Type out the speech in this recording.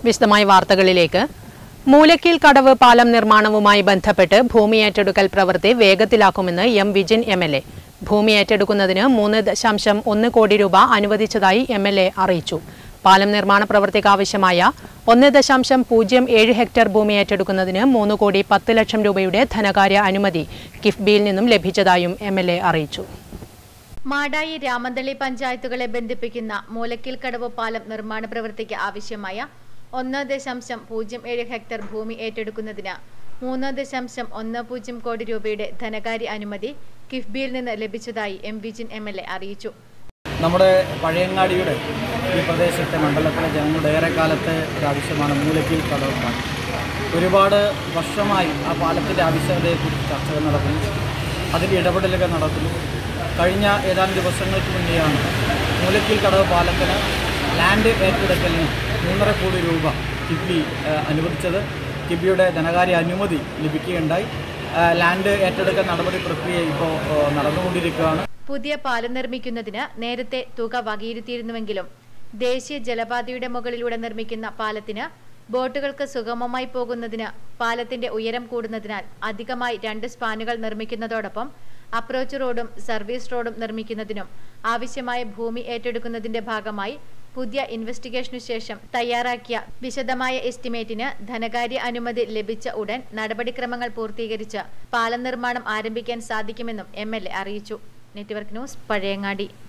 വിശദമായ വാർത്തകളിലേക്ക് മൂലക്കീൽ കടവ് പാലം നിർമ്മാണവുമായി ബന്ധപ്പെട്ട് ഭൂമി ഏറ്റെടുക്കൽ പ്രവൃത്തി വേഗത്തിലാക്കുമെന്ന് M Vijin M L A ഭൂമി ഏറ്റെടുക്കുന്നതിന് മൂന്ന് ദശാംശം ഒന്ന് കോടി രൂപ അനുവദിച്ചതായി എം എൽ എ അറിയിച്ചു പാലം നിർമ്മാണ പ്രവൃത്തിക്ക് ആവശ്യമായ ഒന്ന് ദശാംശം പൂജ്യം ഏഴ് ഹെക്ടർ ഭൂമി ഏറ്റെടുക്കുന്നതിന് മൂന്ന് കോടി പത്ത് ലക്ഷം രൂപയുടെ ധനകാര്യ അനുമതി കിഫ്ബിയിൽ നിന്നും ലഭിച്ചതായും എം എൽ എ അറിയിച്ചു മാടായി രാമന്തളി പഞ്ചായത്തുകളെ ബന്ധിപ്പിക്കുന്ന മൂലക്കിൽ കടവ് പാലം നിർമ്മാണ പ്രവൃത്തിക്ക് ആവശ്യമായ ഒന്ന് ദശാംശം പൂജ്യം ഏഴ് ഹെക്ടർ ഭൂമി ഏറ്റെടുക്കുന്നതിന് മൂന്ന് ദശാംശം ഒന്ന് പൂജ്യം കോടി രൂപയുടെ ധനകാര്യ അനുമതി കിഫ്ബിയിൽ നിന്ന് ലഭിച്ചതായി M Vijin M L A അറിയിച്ചു നമ്മുടെ പഴയങ്ങാടിയുടെ ഈ പ്രദേശത്തെ മണ്ഡലത്തിലെ ജനങ്ങളുടെ ഏറെക്കാലത്തെ ഒരു ആവശ്യമാണ് മൂലക്കിൽ കടവ് പാലം ഒരുപാട് വർഷമായി ആ പാലത്തിൻ്റെ ആവശ്യകതയെക്കുറിച്ച് ചർച്ചകൾ നടക്കുന്നു അതിൻ്റെ ഇടപെടലുകൾ നടക്കുന്നു കഴിഞ്ഞ ഏതാനും ദിവസങ്ങൾക്ക് മുന്നെയാണ് മൂലക്കിൽ കടവ് പാലത്തിന് ലാൻഡ് ഏറ്റെടുക്കലിന് മൂന്നര കോടി രൂപ കിഫ്ബി ഏഹ്, അനുവദിച്ചത് കിഫ്ബിയുടെ ധനകാര്യ അനുമതി ലഭിക്കുകയുണ്ടായി ഏഹ്, ലാൻഡ് ഏറ്റെടുക്കൽ നടപടി പ്രക്രിയ ഇപ്പോൾ ഏഹ്, നടന്നുകൊണ്ടിരിക്കുകയാണ് പുതിയ പാലം നിർമ്മിക്കുന്നതിന് നേരത്തെ തുക വകയിരുത്തിയിരുന്നുവെങ്കിലും ദേശീയ ജലപാതയുടെ മുകളിലൂടെ നിർമ്മിക്കുന്ന പാലത്തിന് ബോട്ടുകൾക്ക് സുഗമമായി പോകുന്നതിന് പാലത്തിന്റെ ഉയരം കൂടുന്നതിനാൽ അധികമായി രണ്ട് സ്പാനുകൾ നിർമ്മിക്കുന്നതോടൊപ്പം അപ്രോച്ച് റോഡും സർവീസ് റോഡും നിർമ്മിക്കുന്നതിനും ആവശ്യമായ ഭൂമി ഏറ്റെടുക്കുന്നതിന്റെ ഭാഗമായി പുതിയ ഇൻവെസ്റ്റിഗേഷനു ശേഷം തയ്യാറാക്കിയ വിശദമായ എസ്റ്റിമേറ്റിന് ധനകാര്യ അനുമതി ലഭിച്ച ഉടൻ നടപടിക്രമങ്ങൾ പൂർത്തീകരിച്ച് പാലം നിർമ്മാണം ആരംഭിക്കാൻ സാധിക്കുമെന്നും എം അറിയിച്ചു നെറ്റ്വർക്ക് ന്യൂസ് പഴയങ്ങാടി